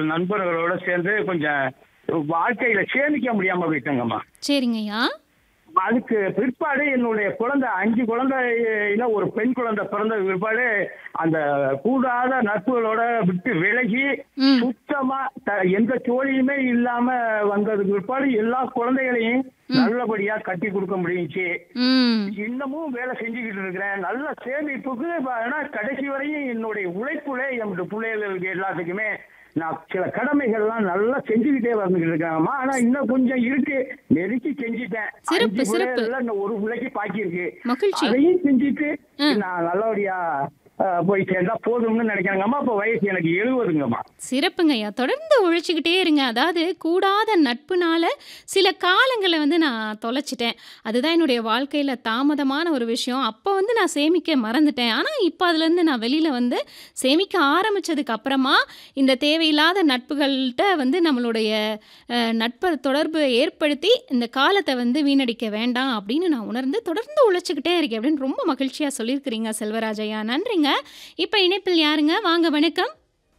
நண்பர்களோட சேர்ந்து கொஞ்சம் வாழ்க்கையில சேமிக்க முடியாம போயிட்டேங்கம்மா சரிங்கய்யா அதுக்கு பிற்பாடு என்னுடைய குழந்தை அஞ்சு குழந்தையில ஒரு பெண் குழந்தை பிறந்த பிற்பாடு அந்த கூடாத நட்புகளோட விட்டு விலகி ம். சுத்தமா த- எந்த தோழியுமே இல்லாம வந்ததுக்கு பிற்பாடு எல்லா குழந்தைகளையும் நல்லபடியா கட்டி கொடுக்க முடிஞ்சுச்சு ம் இன்னமும் வேலை செஞ்சுக்கிட்டு இருக்கிறேன் நல்ல சேமிப்புக்கு ஆனா கடைசி வரையும் என்னுடைய உழைப்புல என்னுடைய பிள்ளைகளுக்கு எல்லாத்துக்குமே நான் சில கடமைகள்லாம் நல்லா செஞ்சுக்கிட்டே வந்துகிட்டு இருக்காங்கம்மா ஆனா இன்னும் கொஞ்சம் இருக்கு நெருக்கி செஞ்சுட்டேன் சிறப்பு, அஞ்சு சிறப்பு. பிள்ளைகள்ல இன்னும் ஒரு பிள்ளைக்கு பாக்கி இருக்கு மகிழ்ச்சி அதையும் செஞ்சுட்டு ம். நான் நல்லபடியா அஹ், போய் சேர்ந்தா போதும்னு நினைக்கிறாங்கம்மா அப்ப வயசு எனக்கு எழுபதுங்கம்மா சிறப்புங்கய்யா தொடர்ந்து உழைச்சிக்கிட்டே இருங்க அதாவது கூடாத நட்புனால சில காலங்களை வந்து நான் தொலைச்சிட்டேன் அதுதான் என்னுடைய வாழ்க்கையில் தாமதமான ஒரு விஷயம் அப்போ வந்து நான் சேமிக்க மறந்துட்டேன் ஆனால் இப்போ அதுலேருந்து நான் வெளியில் வந்து சேமிக்க ஆரம்பிச்சதுக்கு அப்புறமா இந்த தேவையில்லாத நட்புகள்கிட்ட வந்து நம்மளுடைய அஹ், நட்பு தொடர்பு ஏற்படுத்தி இந்த காலத்தை வந்து வீணடிக்க வேண்டாம் அப்படின்னு நான் உணர்ந்து தொடர்ந்து உழைச்சிக்கிட்டே இருக்கேன் அப்படின்னு ரொம்ப மகிழ்ச்சியாக சொல்லியிருக்கிறீங்க செல்வராஜையா நன்றிங்க இப்போ இணைப்பில் யாருங்க வாங்க வணக்கம்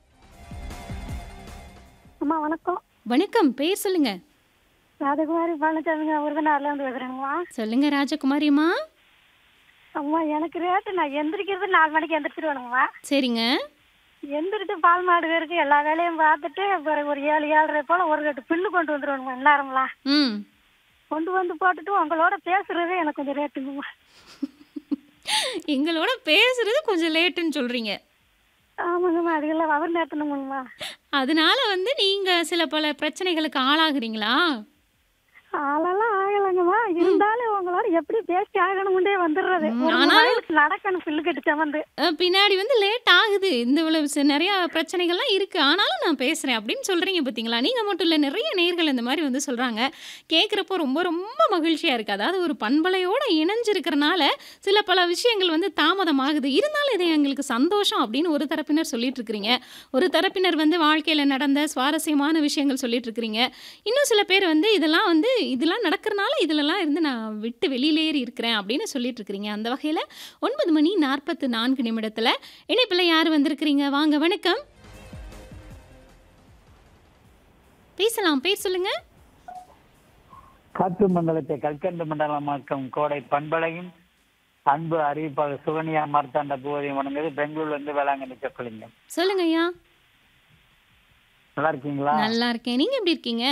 அம்மா வணக்கம் வணக்கம் பேர் சொல்லுங்க ராஜகுமாரி பழனிசாமிங்க விருதுநகர்ல இருந்து பேசுறேங்கம்மா சொல்லுங்க ராஜகுமாரிம்மா அம்மா எனக்கு ரேட்டு நான் எந்திரிக்கிறது நாலு மணிக்கு எந்திரிச்சிருவேணுங்கம்மா சரிங்க எந்திரிச்சு பால் மாடு இருக்கு எல்லா வேலையும் பார்த்துட்டு பிறகு ஒரு ஏழு ஏழரை போல ஒரு கட்டு பில்லு கொண்டு வந்துருவேணுமா நேரம்லாம் ம் கொண்டு வந்து போட்டுட்டு உங்களோட பேசுறது எனக்கு கொஞ்சம் ரேட்டுங்கம்மா எங்களோட பேசுறது கொஞ்சம் லேட்டுன்னு சொல்றீங்க ஆமாங்கம்மா அதுக்கெல்லாம் அவர் நேரத்தணுங்கம்மா அதனால வந்து நீங்க சில பல பிரச்சனைகளுக்கு ஆளாகுறீங்களா ஆளெல்லாம் ஆகலைங்கம்மா இருந்தாலும் உங்களோட எப்படி பேசி ஆகணும்னே வந்துடுறது ம், ஒரு ஆனாலும்- மயிலுக்கு நடக்கணும் பில்லு கட்டி சமந்து அஹ், பின்னாடி வந்து லேட் ஆகுது இந்த இவ்வளவு சி- நிறைய பிரச்சனைகள்லாம் இருக்கு ஆனாலும் நான் பேசுறேன் அப்படின்னு சொல்றீங்க பார்த்தீங்களா நீங்க மட்டும் இல்லை நிறைய நேர்கள் இந்த மாதிரி வந்து சொல்றாங்க கேட்குறப்போ ரொம்ப ரொம்ப மகிழ்ச்சியா இருக்கு அதாவது ஒரு பண்பலையோட இணைஞ்சிருக்கிறனால சில பல விஷயங்கள் வந்து தாமதமாகுது இருந்தாலும் இது எங்களுக்கு சந்தோஷம் அப்படின்னு ஒரு தரப்பினர் சொல்லிட்டு இருக்கிறீங்க ஒரு தரப்பினர் வந்து வாழ்க்கையில நடந்த சுவாரஸ்யமான விஷயங்கள் சொல்லிட்டு இருக்கிறீங்க இன்னும் சில பேர் வந்து இதெல்லாம் வந்து இதெல்லாம் நடக்கிறனால இதுலலாம் இருந்து நான் விட்டு வெளியிலேறி இருக்கிறேன் அப்படின்னு சொல்லிட்டு இருக்கிறீங்க அந்த வகையில் ஒன்பது மணி நாற்பத்து நான்கு நிமிடத்தில் இணைப்பில் யார் வந்திருக்கிறீங்க வாங்க வணக்கம் பேசலாம் பேர் சொல்லுங்க காற்று மண்டலத்தை கல்கண்டு மண்டலமாக்கும் கோடை பண்பலையும் அன்பு அறிவிப்பாளர் சுகன்யா மார்த்தாண்ட பூவதியும் வணங்குது பெங்களூர்ல இருந்து வேளாங்கண்ணி சொக்கலிங்க சொல்லுங்க ஐயா நல்லா இருக்கீங்களா நல்லா இருக்கேன் நீங்க எப்படி இருக்கீங்க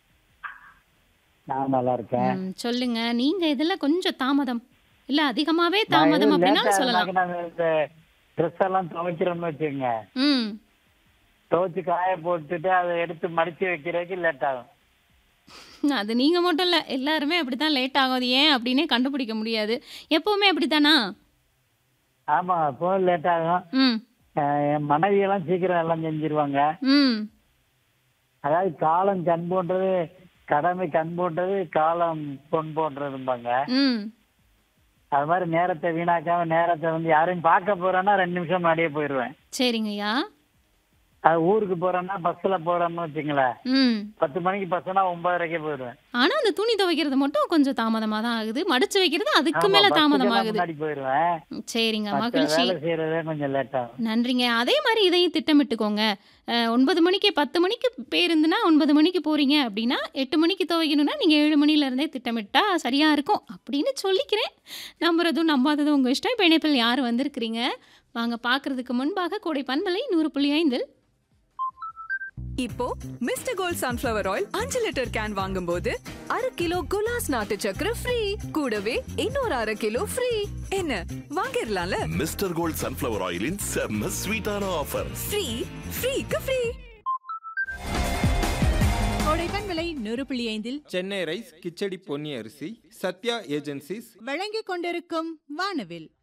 நான் நல்லா இருக்கேன் ம், சொல்லுங்க நீங்க இதெல்லாம் கொஞ்சம் தாமதம் இல்ல அதிகமாவே நான் தாமதம் எதுவும் அப்படின்னா late சொல்லலாம் ஆகுனாக்க நாங்க இந்த ட்ரெஸ் எல்லாம் துவைக்கிறோம்னு வச்சுக்கோங்க ம் துவைச்சு காய போட்டுட்டு அதை எடுத்து மடிச்சு வைக்கிறதுக்கு லேட் ஆகும் அது நீங்க மட்டும் இல்ல எல்லாருமே அப்படித்தான் லேட் ஆகும் அது ஏன் அப்படின்னே கண்டுபிடிக்க முடியாது எப்பவுமே அப்படித்தானா ஆமா அப்போ லேட் ஆகும் ம் அஹ் என் மனைவி எல்லாம் சீக்கிரம் எல்லாம் செஞ்சிருவாங்க ம் அதாவது காலம் கண் போன்றது கடமை கண் போன்றது காலம் பொன் போன்றதும்பாங்க ம் அது மாதிரி நேரத்தை வீணாக்காம நேரத்தை வந்து யாரையும் பார்க்க போறேன்னா ரெண்டு நிமிஷம் முன்னாடியே போயிடுவேன் சரிங்கய்யா அது ஊருக்கு போறேன்னா பஸ்ல போறோம்னு வச்சுங்களேன் ம் பத்து மணிக்கு பஸ்னா ஒன்பதரைக்கே போயிடுவேன் ஆனா அந்த துணி துவைக்கிறது மட்டும் கொஞ்சம் தாமதமா தான் ஆகுது மடிச்சு வைக்கிறது அதுக்கு ஆமா, மேல பஸ்ஸுக்கெல்லாம் தாமதமாகுது முன்னாடி போயிடுவேன் சரிங்க மத்த மகிழ்ச்சி வேலை செய்யறதே கொஞ்சம் லேட் ஆகும் நன்றிங்க அதே மாதிரி இதையும் திட்டமிட்டுக்கோங்க அஹ், ஒன்பது மணிக்கு பத்து மணிக்கு பேருந்துனா ஒன்பது மணிக்கு போறீங்க அப்படின்னா எட்டு மணிக்கு துவைக்கணும்னா நீங்க ஏழு மணில இருந்தே திட்டமிட்டா சரியா இருக்கும் அப்படின்னு சொல்லிக்கிறேன் நம்புறதும் நம்பாததும் உங்க இஷ்டம் இப்போ இணைப்பில் யார் வந்திருக்கிறீங்க வாங்க பார்க்கறதுக்கு முன்பாக கோடை பண்பலை நூறு புள்ளி ஐந்தில் இப்போ மிஸ்டர் கோல்ட் சன்ஃப்ளவர் ஆயில் அஞ்சு லிட்டர் கேன் வாங்கும்போது அரை கிலோ குலாஸ் நாட்டு சக்கரை ஃப்ரீ கூடவே இன்னொரு அரை கிலோ ஃப்ரீ என்ன வாங்கிடலாம்ல மிஸ்டர் கோல்ட் சன்ஃப்ளவர் ஆயிலின் செம்ம ஸ்வீட்டான ஆஃபர் ஃப்ரீ ஃப்ரீக்கு ஃப்ரீ கோடைப்பன் விலை நூறு புள்ளி ஐந்தில் சென்னை ரைஸ் கிச்சடி பொன்னி அரிசி சத்யா ஏஜென்சிஸ் வழங்கிக் கொண்டிருக்கும் வானவில்